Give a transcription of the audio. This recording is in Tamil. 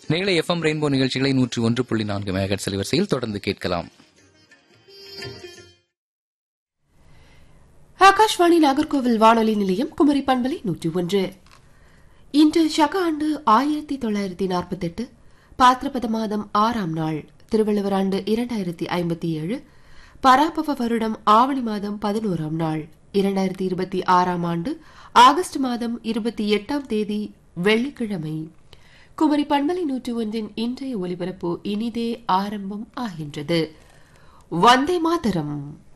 நேரலை எஃப்எம் ரெயின்போ நிகழ்ச்சிகளை நூற்றி ஒன்று புள்ளி நான்கு மெகாஹெட் அலைவரிசையில் தொடர்ந்து கேட்கலாம் ஆகாஷ்வாணி நாகர்கோவில் வானொலி நிலையம் குமரி பண்பலை நூற்றி ஒன்று இன்று சக ஆண்டு ஆயிரத்தி தொள்ளாயிரத்தி நாற்பத்தெட்டு பாத்திரபத மாதம் ஆறாம் நாள் திருவள்ளுவர் ஆண்டு இரண்டாயிரத்தி ஐம்பத்தி ஏழு பராபவ வருடம் ஆவணி மாதம் பதினோராம் நாள் இரண்டாயிரத்தி இருபத்தி ஆறாம் ஆண்டு ஆகஸ்ட் மாதம் இருபத்தி எட்டாம் தேதி வெள்ளிக்கிழமை குமரி பண்பலை நூற்றி ஒன்றின் இன்றைய ஒலிபரப்பு இனிதே ஆரம்பம் ஆகின்றது வந்தே மாதரம்